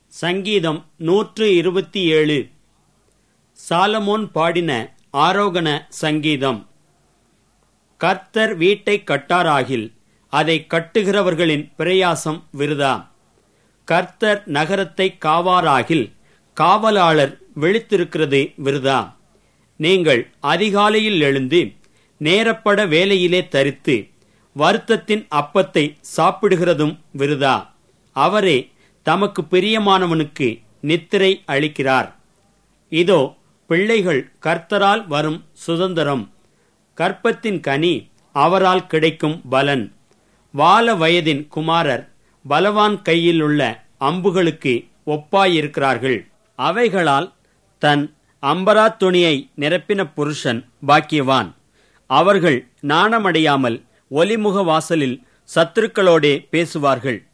சங்கீதம் நூற்று இருபத்தி ஏழு சாலமோன் பாடின ஆரோகண சங்கீதம் கர்த்தர் வீட்டை கட்டாராகில் அதை கட்டுகிறவர்களின் பிரயாசம் விருதா கர்த்தர் நகரத்தை காவாராகில் காவலாளர் விழித்திருக்கிறது விருதா நீங்கள் அதிகாலையில் எழுந்து நேரப்பட வேலையிலே தரித்து வருத்தத்தின் அப்பத்தை சாப்பிடுகிறதும் விருதா அவரே தமக்கு பிரியமானவனுக்கு நித்திரை அளிக்கிறார் இதோ பிள்ளைகள் கர்த்தரால் வரும் சுதந்திரம் கற்பத்தின் கனி அவரால் கிடைக்கும் பலன் வால வயதின் குமாரர் பலவான் கையில் உள்ள அம்புகளுக்கு ஒப்பாயிருக்கிறார்கள் அவைகளால் தன் அம்பரா துணியை நிரப்பின புருஷன் பாக்கியவான் அவர்கள் நாணமடையாமல் ஒலிமுக வாசலில் சத்துருக்களோடே பேசுவார்கள்